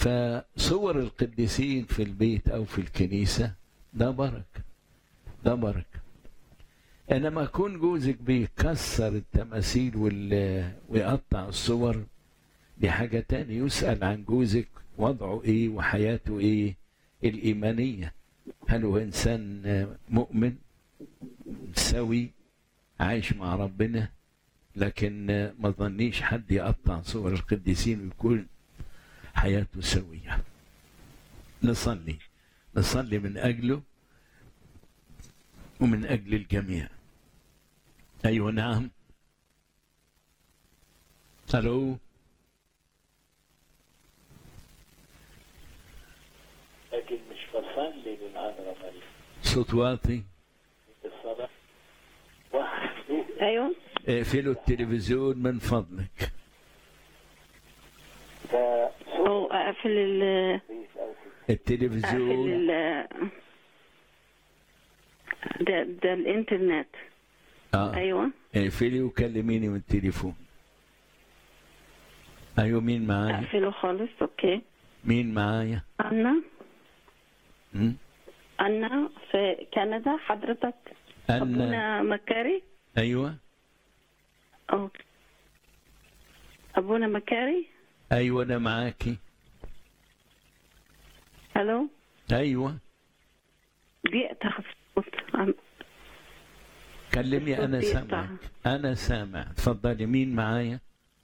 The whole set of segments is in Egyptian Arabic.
فصور القديسين في البيت أو في الكنيسة ده بركة ده بركة انما يكون جوزك بيكسر التماثيل وال... ويقطع الصور دي حاجة تاني يسأل عن جوزك وضعه ايه وحياته ايه الإيمانية هل هو إنسان مؤمن سوي عايش مع ربنا لكن ما ظنيش حد يقطع صور القديسين ويكون حياته سوية نصلي نصلي من أجله ومن أجل الجميع أيوة نعم ألو لكن مش بصلي للعذراء مريم صوت واطي الصلاة وحده ايوه اقفلوا التلفزيون من فضلك فصوت او اقفل ال أو اقفل التلفزيون ال ده ده الانترنت اه ايوه اقفلي وكلميني من التليفون ايوه مين معايا اقفله خالص اوكي مين معايا انا م? انا في كندا حضرتك أنا ابونا مكاري أيوة اوكي ابونا مكاري أيوة أنا معاكي الو أيوة بيقطع الصوت عم- كلمني أنا الصوت بيقطع. سامعك أنا سامع اتفضلي مين معايا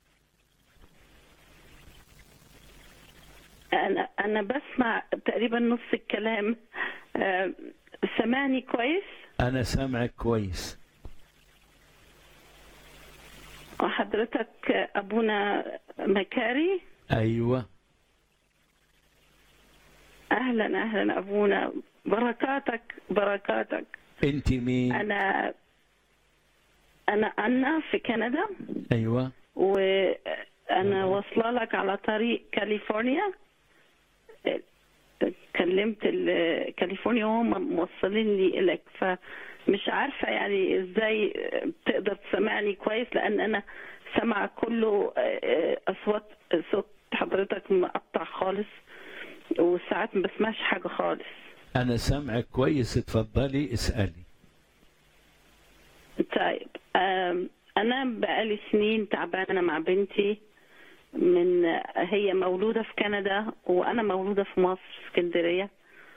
انا انا بسمع تقريبا نص الكلام آه، سامعني كويس أنا سامعك كويس وحضرتك ابونا مكاري أيوة اهلا اهلا ابونا بركاتك بركاتك أنت مين انا انا انا في كندا أيوة وانا واصله لك على طريق كاليفورنيا كلمت ال- كاليفورنيا وهم موصلين لي الك فمش عارفه يعني ازاي تقدر تسمعني كويس لان انا سامعه كله اصوات صوت حضرتك مقطع خالص وساعات ما بسمعش حاجه خالص أنا سامعك كويس اتفضلي اسألي طيب آم، انا بقالي سنين تعبانه مع بنتي من هي مولوده في كندا وانا مولوده في مصر في اسكندريه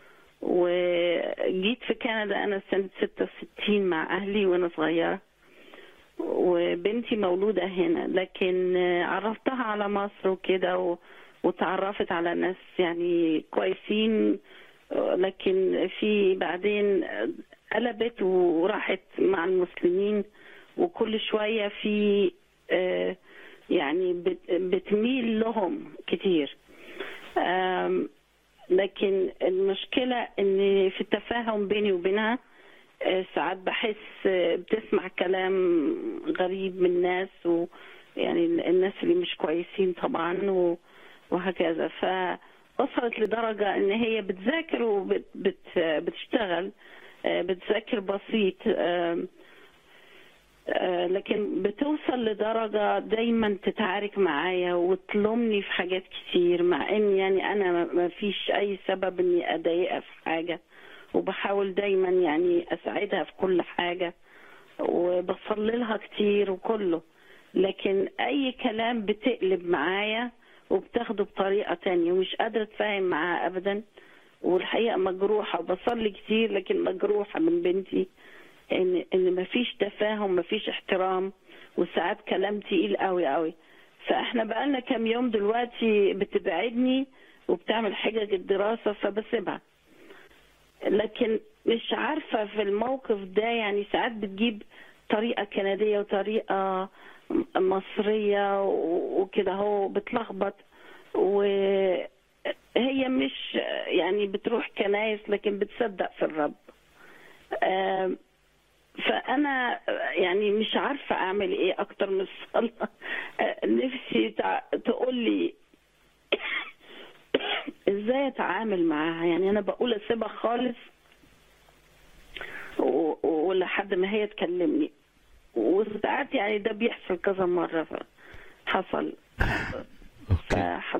وجيت في كندا انا سنه 66 مع اهلي وانا صغيره وبنتي مولوده هنا لكن عرفتها على مصر وكده و- وتعرفت على ناس يعني كويسين لكن في بعدين قلبت وراحت مع المسلمين وكل شوية في آه، يعني بت- بتميل لهم كتير آم، لكن المشكلة ان في التفاهم بيني وبينها آه، ساعات بحس آه، بتسمع كلام غريب من ناس ويعني الناس اللي مش كويسين طبعا و- وهكذا فوصلت لدرجة ان هي بتذاكر وبتشتغل بتذاكر بسيط آم، آه، لكن بتوصل لدرجة دايما تتعارك معايا وتلومني في حاجات كتير مع ان يعني انا ما- ما فيش اي سبب اني اضايقها في حاجة وبحاول دايما يعني اساعدها في كل حاجة وبصلي لها كتير وكله لكن اي كلام بتقلب معايا وبتاخده بطريقة تانية ومش قادرة اتفاهم معاها ابدا والحقيقة مجروحة وبصلي كتير لكن مجروحة من بنتي ان ان مفيش تفاهم مفيش احترام وساعات كلام تقيل قوي قوي فاحنا بقالنا كام يوم دلوقتي بتبعدني وبتعمل حجج الدراسة فبسيبها لكن مش عارفة في الموقف ده يعني ساعات بتجيب طريقة كندية وطريقة مصرية و- وكده هو بتلخبط وهي مش يعني بتروح كنايس لكن بتصدق في الرب آم، فانا يعني مش عارفه اعمل ايه اكتر من الصلاه آه، نفسي تع- تقول لي ازاي اتعامل معاها يعني انا بقول اسيبها خالص و- ولحد ما هي تكلمني وساعات يعني ده بيحصل كذا مره حصل أوكي فحضرتك